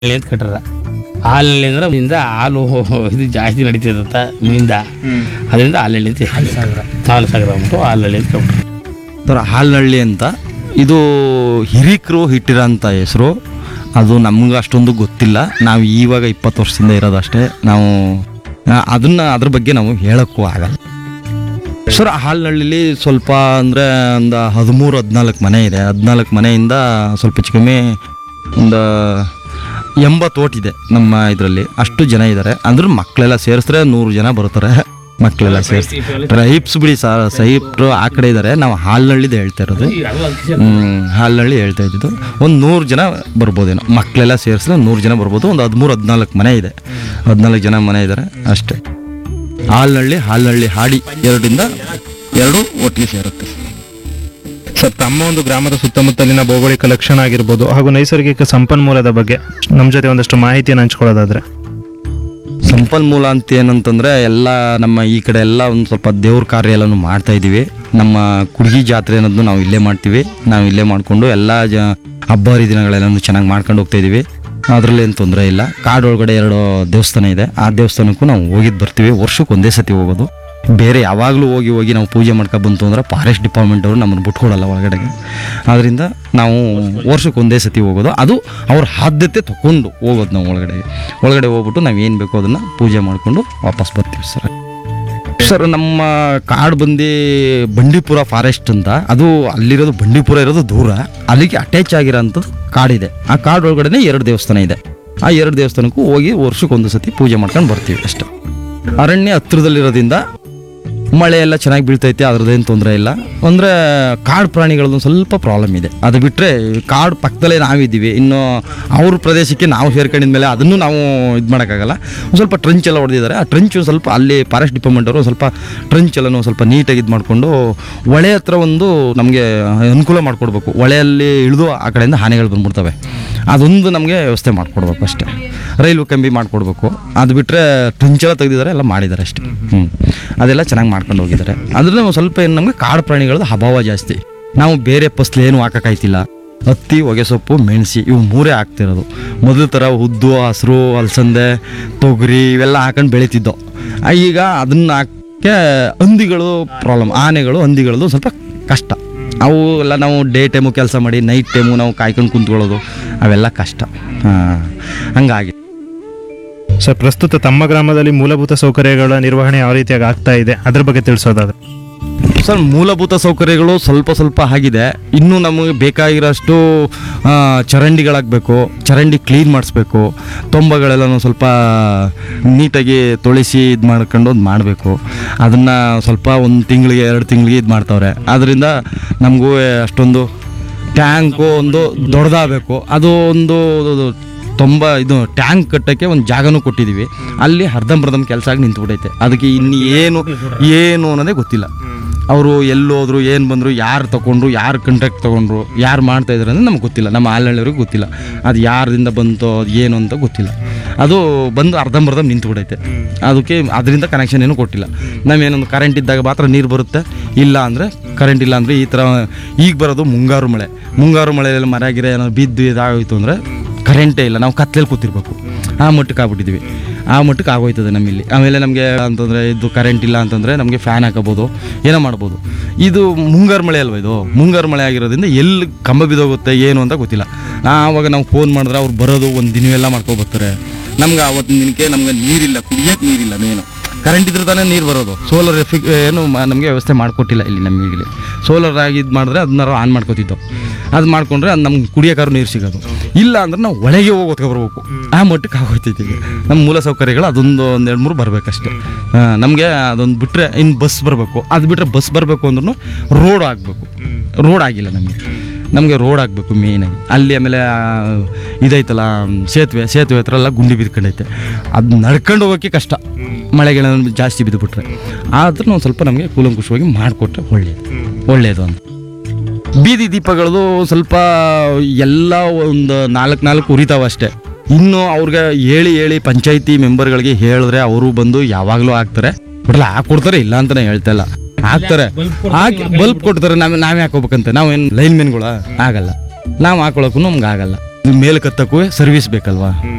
ಹಾಲಿನಲ್ಲಿ ಅಂತ ಕಟ್ಟಾರ ಹಾಲಿನಲ್ಲಿ ಅಂದ್ರೆ ಇಂದ ಹಾಲು ಇದು ಜಾಸ್ತಿ ನಡೀತದಂತ ಮಿಂದ ಅದರಿಂದ ಹಾಲಲ್ಲಿ ಅಂತ ಹೆಸ್ರು. ಹಾಲು ಸಾಗರ ಅಂದ್ಬಿಟ್ಟು ಹಾಲಲ್ಲಿ ಅಂತ ಕಟ್ಬಿಟ್ರು. ಸರ್ ಹಾಲ್ನಳ್ಳಿ ಅಂತ ಇದು ಹಿರಿಕರು ಇಟ್ಟಿರೋಂಥ ಹೆಸರು ಅದು ನಮ್ಗೆ ಅಷ್ಟೊಂದು ಗೊತ್ತಿಲ್ಲ ನಾವು ಇವಾಗ ಇಪ್ಪತ್ತು ವರ್ಷದಿಂದ ಇರೋದಷ್ಟೇ ನಾವು ಆ, ಅದನ್ನ ಅದ್ರ ಬಗ್ಗೆ ನಾವು ಹೇಳೋಕ್ಕೂ ಆಗಲ್ಲ ಸರ್ ಹಾಲ್ನಳ್ಳಿಲಿ ಸ್ವಲ್ಪ ಅಂದರೆ ಒಂದು ಹದಿಮೂರು ಹದಿನಾಲ್ಕು ಮನೆ ಇದೆ ಹದಿನಾಲ್ಕು ಮನೆಯಿಂದ ಸ್ವಲ್ಪ ಹೆಚ್ಚು ಕಮ್ಮಿ ಒಂದು ಎಂಬತ್ತು ಓಟ್ ಇದೆ ನಮ್ಮ ಇದರಲ್ಲಿ ಅಷ್ಟು ಜನ ಇದ್ದಾರೆ ಅಂದ್ರೆ ಮಕ್ಕಳೆಲ್ಲ ಸೇರಿಸಿದ್ರೆ ನೂರು ಜನ ಬರ್ತಾರೆ ಮಕ್ಕಳೆಲ್ಲ ಸೇರಿಸಿ ಟ್ರೈಬ್ಸ್ ಬಿಡಿ ಸರ್ ಸೈಬ್ರು ಆ ಕಡೆ ಇದ್ದಾರೆ ನಾವು ಹಾಲ್ನಳ್ಳಿದು ಹೇಳ್ತಾ ಇರೋದು ಹ್ಮ್, ಹಾಲ್ನಳ್ಳಿ ಹೇಳ್ತಾ ಇದ್ದಿದ್ದು ಒಂದು ನೂರು ಜನ ಬರ್ಬೋದೇನೋ ಮಕ್ಕಳೆಲ್ಲ ಸೇರಿಸಿದ್ರೆ ನೂರು ಜನ ಬರ್ಬೋದು ಒಂದು ಹದಿಮೂರು ಹದಿನಾಲ್ಕು ಮನೆ ಇದೆ ಹದಿನಾಲ್ಕು ಜನ ಮನೆ ಇದ್ದಾರೆ ಅಷ್ಟೇ ಹಾಲ್ನಳ್ಳಿ ಹಾಲ್ನಳ್ಳಿ ಹಾಡಿ ಎರಡರಿಂದ ಎರಡು ಒಟ್ಟಿಗೆ ಸೇರುತ್ತೆ ಸರ್ ತಮ್ಮ ಒಂದು ಗ್ರಾಮದ ಸುತ್ತಮುತ್ತಲಿನ ಭೌಗೋಳಿಕ ಲಕ್ಷಣ ಆಗಿರ್ಬೋದು ಹಾಗೂ ನೈಸರ್ಗಿಕ ಸಂಪನ್ಮೂಲದ ಬಗ್ಗೆ ನಮ್ಮ ಜೊತೆ ಒಂದಷ್ಟು ಮಾಹಿತಿಯನ್ನು ಹಂಚ್ಕೊಳ್ಳೋದಾದ್ರೆ ಸಂಪನ್ಮೂಲ ಅಂತ ಏನಂತಂದ್ರೆ ಎಲ್ಲ ನಮ್ಮ ಈ ಕಡೆ ಎಲ್ಲ ಒಂದು ಸ್ವಲ್ಪ ದೇವ್ರ ಕಾರ್ಯ ಎಲ್ಲನೂ ಮಾಡ್ತಾ ಇದ್ದೀವಿ ನಮ್ಮ ಕುಡ್ಗಿ ಜಾತ್ರೆ ಅನ್ನೋದನ್ನು ನಾವು ಇಲ್ಲೇ ಮಾಡ್ತೀವಿ ನಾವು ಇಲ್ಲೇ ಮಾಡಿಕೊಂಡು ಎಲ್ಲ ಜ ಹಬ್ಬ ಹರಿದಿನಗಳೆಲ್ಲನೂ ಚೆನ್ನಾಗಿ ಮಾಡ್ಕೊಂಡು ಹೋಗ್ತಾ ಇದ್ದೀವಿ ಅದರಲ್ಲಿ ಏನು ತೊಂದರೆ ಇಲ್ಲ ಕಾಡೊಳಗಡೆ ಎರಡು ದೇವಸ್ಥಾನ ಇದೆ ಆ ದೇವಸ್ಥಾನಕ್ಕೂ ನಾವು ಹೋಗಿದ್ದು ಬರ್ತೀವಿ ವರ್ಷಕ್ಕೆ ಒಂದೇ ಸತಿ ಹೋಗೋದು ಬೇರೆ ಯಾವಾಗಲೂ ಹೋಗಿ ಹೋಗಿ ನಾವು ಪೂಜೆ ಮಾಡ್ಕೊಂಡು ಬಂತು ಅಂದ್ರೆ ಫಾರೆಸ್ಟ್ ಡಿಪಾರ್ಟ್ಮೆಂಟ್ ಅವರು ನಮ್ಮನ್ನು ಬಿಟ್ಕೊಡಲ್ಲ ಒಳಗಡೆಗೆ ಅದರಿಂದ ನಾವು ವರ್ಷಕ್ಕೆ ಒಂದೇ ಸತಿ ಹೋಗೋದು ಅದು ಅವ್ರ ಆದ್ಯತೆ ತಗೊಂಡು ಹೋಗೋದು ನಾವು ಒಳಗಡೆಗೆ ಒಳಗಡೆ ಹೋಗ್ಬಿಟ್ಟು ನಾವು ಏನು ಬೇಕೋ ಅದನ್ನು ಪೂಜೆ ಮಾಡಿಕೊಂಡು ವಾಪಸ್ ಬರ್ತೀವಿ ಸರ್ ಸರ್ ನಮ್ಮ ಕಾಡು ಬಂದು ಬಂಡೀಪುರ ಫಾರೆಸ್ಟ್ ಅಂತ ಅದು ಅಲ್ಲಿರೋದು ಬಂಡೀಪುರ ಇರೋದು ದೂರ ಅಲ್ಲಿಗೆ ಅಟ್ಯಾಚ್ ಆಗಿರೋಂಥದ್ದು ಕಾಡಿದೆ ಆ ಕಾಡು ಒಳಗಡೆ ಎರಡು ದೇವಸ್ಥಾನ ಇದೆ ಆ ಎರಡು ದೇವಸ್ಥಾನಕ್ಕೂ ಹೋಗಿ ವರ್ಷಕ್ಕೆ ಒಂದು ಸತಿ ಪೂಜೆ ಮಾಡ್ಕೊಂಡು ಬರ್ತೀವಿ ಅಷ್ಟೇ ಅರಣ್ಯ ಹತ್ರದಲ್ಲಿರೋದ್ರಿಂದ ಮಳೆ ಎಲ್ಲ ಚೆನ್ನಾಗಿ ಬೀಳ್ತೈತೆ ಅದ್ರದ್ದೇನು ತೊಂದರೆ ಇಲ್ಲ ಅಂದರೆ ಕಾಡು ಪ್ರಾಣಿಗಳದ್ದು ಸ್ವಲ್ಪ ಪ್ರಾಬ್ಲಮ್ ಇದೆ ಅದು ಬಿಟ್ಟರೆ ಕಾಡು ಪಕ್ಕದಲ್ಲೇ ನಾವಿದ್ದೀವಿ ಇನ್ನು ಅವ್ರ ಪ್ರದೇಶಕ್ಕೆ ನಾವು ಸೇರ್ಕೊಂಡಿದ್ಮೇಲೆ ಅದನ್ನು ನಾವು ಇದು ಮಾಡೋಕ್ಕಾಗಲ್ಲ ಒಂದು ಸ್ವಲ್ಪ ಟ್ರಂಚ್ ಎಲ್ಲ ಹೊಡೆದಿದ್ದಾರೆ ಆ ಟ್ರಂಚು ಸ್ವಲ್ಪ ಅಲ್ಲಿ ಫಾರೆಸ್ಟ್ ಡಿಪಾರ್ಟ್ಮೆಂಟ್ ಅವರು ಸ್ವಲ್ಪ ಟ್ರಂಚ್ ಎಲ್ಲನೂ ಸ್ವಲ್ಪ ನೀಟಾಗಿ ಇದು ಮಾಡಿಕೊಂಡು ಹೊಳೆ ಹತ್ರ ಒಂದು ನಮಗೆ ಅನುಕೂಲ ಮಾಡಿಕೊಡ್ಬೇಕು ಹೊಳೆಯಲ್ಲಿ ಇಳಿದು ಆ ಕಡೆಯಿಂದ ಆನೆಗಳು ಬಂದ್ಬಿಡ್ತವೆ ಅದೊಂದು ನಮಗೆ ವ್ಯವಸ್ಥೆ ಮಾಡಿಕೊಡ್ಬೇಕು ಅಷ್ಟೇ ರೈಲ್ವೆ ಕಂಬಿ ಮಾಡಿಕೊಡ್ಬೇಕು ಅದು ಬಿಟ್ಟರೆ ಟ್ರಂಚೆಲ್ಲ ತೆಗೆದಿದ್ದಾರೆ ಎಲ್ಲ ಮಾಡಿದ್ದಾರೆ ಅಷ್ಟೇ ಹ್ಞೂ ಅದೆಲ್ಲ ಚೆನ್ನಾಗಿ ಮಾಡ್ಕೊಂಡು ಹೋಗಿದ್ದಾರೆ ಅಂದ್ರೆ ಒಂದು ಸ್ವಲ್ಪ ಏನು ನಮಗೆ ಕಾಡು ಪ್ರಾಣಿಗಳದ್ದು ಅಭಾವ ಜಾಸ್ತಿ ನಾವು ಬೇರೆ ಫಸ್ಲು ಏನು ಹಾಕೋಕ್ಕಾಯ್ತಿಲ್ಲ ಹತ್ತಿ ಹೊಗೆ ಸೊಪ್ಪು ಮೆಣಸಿ ಇವು ಮೂರೇ ಹಾಕ್ತಿರೋದು ಮೊದಲ ಥರ ಉದ್ದು ಹಸಿರು ಅಲಸಂದೆ ತೊಗರಿ ಇವೆಲ್ಲ ಹಾಕೊಂಡು ಬೆಳೀತಿದ್ದೋ ಆ, ಈಗ ಅದನ್ನ ಹಾಕಕ್ಕೆ ಹಂದಿಗಳು ಪ್ರಾಬ್ಲಮ್ ಆನೆಗಳು ಹಂದಿಗಳದ್ದು ಸ್ವಲ್ಪ ಕಷ್ಟ ಅವು ಎಲ್ಲ ನಾವು ಡೇ ಟೈಮು ಕೆಲಸ ಮಾಡಿ ನೈಟ್ ಟೈಮು ನಾವು ಕಾಯ್ಕೊಂಡು ಕುಂತ್ಕೊಳ್ಳೋದು ಅವೆಲ್ಲ ಕಷ್ಟ ಹಾಂ ಹಂಗಾಗಿ ಸರ್ ಪ್ರಸ್ತುತ ತಮ್ಮ ಗ್ರಾಮದಲ್ಲಿ ಮೂಲಭೂತ ಸೌಕರ್ಯಗಳ ನಿರ್ವಹಣೆ ಯಾವ ರೀತಿಯಾಗಿ ಆಗ್ತಾ ಇದೆ ಅದ್ರ ಬಗ್ಗೆ ತಿಳಿಸೋದಾದ್ರೆ ಸರ್ ಮೂಲಭೂತ ಸೌಕರ್ಯಗಳು ಸ್ವಲ್ಪ ಸ್ವಲ್ಪ ಆಗಿದೆ ಇನ್ನೂ ನಮಗೆ ಬೇಕಾಗಿರೋಷ್ಟು ಆ, ಚರಂಡಿಗಳಾಗಬೇಕು ಚರಂಡಿ ಕ್ಲೀನ್ ಮಾಡಿಸ್ಬೇಕು ತೊಂಬಗಳೆಲ್ಲನೂ ಸ್ವಲ್ಪ ನೀಟಾಗಿ ತೊಳಿಸಿ ಇದು ಮಾಡ್ಕೊಂಡು ಅದು ಮಾಡಬೇಕು ಅದನ್ನು ಸ್ವಲ್ಪ ಒಂದು ತಿಂಗಳಿಗೆ ಎರಡು ತಿಂಗಳಿಗೆ ಇದು ಮಾಡ್ತಾವ್ರೆ ಅದರಿಂದ ನಮಗೂ ಅಷ್ಟೊಂದು ಟ್ಯಾಂಕು ಒಂದು ದೊಡ್ಡದಾಗಬೇಕು ಅದು ಒಂದು ತೊಂಬ ಇದು ಟ್ಯಾಂಕ್ ಕಟ್ಟಕ್ಕೆ ಒಂದು ಜಾಗನೂ ಕೊಟ್ಟಿದ್ದೀವಿ ಅಲ್ಲಿ ಅರ್ಧಂಬರ್ಧಂ ಕೆಲಸ ಆಗಿ ನಿಂತ್ಬಿಟ್ಟೈತೆ ಅದಕ್ಕೆ ಇನ್ನು ಏನು ಏನು ಅನ್ನೋದೇ ಗೊತ್ತಿಲ್ಲ ಅವರು ಎಲ್ಲೋದ್ರು ಏನು ಬಂದರು ಯಾರು ತಗೊಂಡ್ರು ಯಾರು ಕಾಂಟ್ರಾಕ್ಟ್ ತೊಗೊಂಡ್ರು ಯಾರು ಮಾಡ್ತಾ ಇದ್ದಾರೆ ಅಂದರೆ ನಮ್ಗೆ ಗೊತ್ತಿಲ್ಲ ನಮ್ಮ ಆಲ್ನಳ್ಳಿಯವ್ರಿಗೆ ಗೊತ್ತಿಲ್ಲ ಅದು ಯಾರಿಂದ ಬಂತೋ ಅದು ಏನು ಅಂತ ಗೊತ್ತಿಲ್ಲ ಅದು ಬಂದು ಅರ್ಧಂಬರ್ಧಂ ನಿಂತ್ಬಿಟ್ಟೈತೆ ಅದಕ್ಕೆ ಅದರಿಂದ ಕನೆಕ್ಷನ್ ಏನೂ ಕೊಟ್ಟಿಲ್ಲ ನಾವೇನೊಂದು ಕರೆಂಟ್ ಇದ್ದಾಗ ಮಾತ್ರ ನೀರು ಬರುತ್ತೆ ಇಲ್ಲ ಅಂದರೆ ಕರೆಂಟ್ ಇಲ್ಲ ಅಂದರೆ ಈ ಥರ ಈಗ ಬರೋದು ಮುಂಗಾರು ಮಳೆ ಮುಂಗಾರು ಮಳೆಯಲ್ಲಿ ಮರ ಗಿರ ಏನೋ ಬಿದ್ದು ಇದಾಗೋಯ್ತು ಅಂದರೆ ಕರೆಂಟೇ ಇಲ್ಲ ನಾವು ಕತ್ಲೆಯಲ್ಲಿ ಕೂತಿರ್ಬೇಕು ಆ ಮಟ್ಟಕ್ಕೆ ಆಗ್ಬಿಟ್ಟಿದ್ವಿ ಆ ಮಟ್ಟಕ್ಕೆ ಆಗೋಯ್ತದೆ ನಮ್ಮಲ್ಲಿ ಆಮೇಲೆ ನಮಗೆ ಅಂತಂದರೆ ಇದು ಕರೆಂಟ್ ಇಲ್ಲ ಅಂತಂದರೆ ನಮಗೆ ಫ್ಯಾನ್ ಹಾಕೋಬೋದು ಏನೋ ಮಾಡ್ಬೋದು ಇದು ಮುಂಗಾರು ಮಳೆ ಅಲ್ವಾ ಇದು ಮುಂಗಾರು ಮಳೆ ಆಗಿರೋದ್ರಿಂದ ಎಲ್ಲಿ ಕಂಬ ಬಿದ್ದೋಗುತ್ತೆ ಏನು ಅಂತ ಗೊತ್ತಿಲ್ಲ ಆವಾಗ ನಾವು ಫೋನ್ ಮಾಡಿದ್ರೆ ಅವ್ರು ಬರೋದು ಒಂದು ದಿನವೆಲ್ಲ ಮಾಡ್ಕೊ ಬರ್ತಾರೆ ನಮ್ಗೆ ಆವತ್ತಿನ ದಿನಕ್ಕೆ ನಮ್ಗೆ ನೀರಿಲ್ಲ ಕುಡಿಯೋಕೆ ನೀರಿಲ್ಲ ಮೇನು ಕರೆಂಟ್ ಇದ್ರೆ ತಾನೇ ನೀರು ಬರೋದು ಸೋಲಾರ್ ಎಫಿ ಏನು ನಮಗೆ ವ್ಯವಸ್ಥೆ ಮಾಡಿಕೊಟ್ಟಿಲ್ಲ ಇಲ್ಲಿ ನಮ್ಮ ಇಲ್ಲಿ ಸೋಲಾರ್ ಆಗಿ ಇದು ಮಾಡಿದ್ರೆ ಅದನ್ನ ಆನ್ ಮಾಡ್ಕೋತಿದ್ದೋ ಅದು ಮಾಡ್ಕೊಂಡ್ರೆ ಅದು ನಮ್ಗೆ ಕುಡಿಯೋಕ್ಕಾರು ನೀರು ಸಿಗೋದು ಇಲ್ಲ ಅಂದ್ರೆ ನಾವು ಒಳಗೆ ಹೋಗಿ ಹೊತ್ಕೊಬರ್ಬೇಕು ಆ ಮಟ್ಟಕ್ಕೆ ಆಗೋಯ್ತೈತಿ ಈಗ ನಮ್ಮ ಮೂಲ ಸೌಕರ್ಯಗಳು ಅದೊಂದು ಒಂದು ಎರಡು ಮೂರು ಬರಬೇಕಷ್ಟೇ ನಮಗೆ ಅದೊಂದು ಬಿಟ್ಟರೆ ಇನ್ನು ಬಸ್ ಬರಬೇಕು ಅದು ಬಿಟ್ಟರೆ ಬಸ್ ಬರಬೇಕು ಅಂದ್ರೂ ರೋಡ್ ಆಗಬೇಕು ರೋಡ್ ಆಗಿಲ್ಲ ನಮಗೆ ನಮಗೆ ರೋಡ್ ಆಗಬೇಕು ಮೇಯ್ನಾಗಿ ಅಲ್ಲಿ ಆಮೇಲೆ ಆ, ಇದೈತಲ್ಲ ಸೇತುವೆ ಸೇತುವೆ ಹತ್ರ ಎಲ್ಲ ಗುಂಡಿ ಬಿದ್ಕೊಂಡೈತೆ ಅದು ನಡ್ಕೊಂಡು ಹೋಗೋಕ್ಕೆ ಕಷ್ಟ ಮಳೆಗಳ ಜಾಸ್ತಿ ಬಿದ್ದುಬಿಟ್ರೆ ಆದ್ರೂ ಒಂದು ಸ್ವಲ್ಪ ನಮಗೆ ಕೂಲಂಕುಷವಾಗಿ ಮಾಡಿಕೊಟ್ರೆ ಒಳ್ಳೆಯದು ಒಳ್ಳೆಯದು ಅಂತ ಬೀದಿ ದೀಪಗಳದು ಸ್ವಲ್ಪ ಎಲ್ಲ ಒಂದು ನಾಲ್ಕು ನಾಲ್ಕು ಉರಿತಾವ ಅಷ್ಟೇ ಇನ್ನು ಅವ್ರಿಗೆ ಹೇಳಿ ಹೇಳಿ ಪಂಚಾಯತಿ ಮೆಂಬರ್ಗಳಿಗೆ ಹೇಳಿದ್ರೆ ಅವರು ಬಂದು ಯಾವಾಗಲೂ ಹಾಕ್ತಾರೆ ಬಿಡಲ್ಲ ಹಾಕೊಡ್ತಾರೆ ಇಲ್ಲ ಅಂತ ನಾನು ಹೇಳ್ತಾ ಇಲ್ಲ ಹಾಕ್ತಾರೆ ಹಾಕಿ ಬಲ್ಬ್ ಕೊಡ್ತಾರೆ ನಾವೇ ನಾವೇ ಹಾಕೋಬೇಕಂತೆ ನಾವೇನು ಲೈನ್ ಮೆನ್ಗಳ ಆಗಲ್ಲ ನಾವು ಹಾಕೊಳಕ್ಕೂ ನಮ್ಗೆ ಆಗಲ್ಲ ಮೇಲಕ್ಕೆ ಹತ್ತಕ್ಕೂ ಸರ್ವಿಸ್ ಬೇಕಲ್ವಾ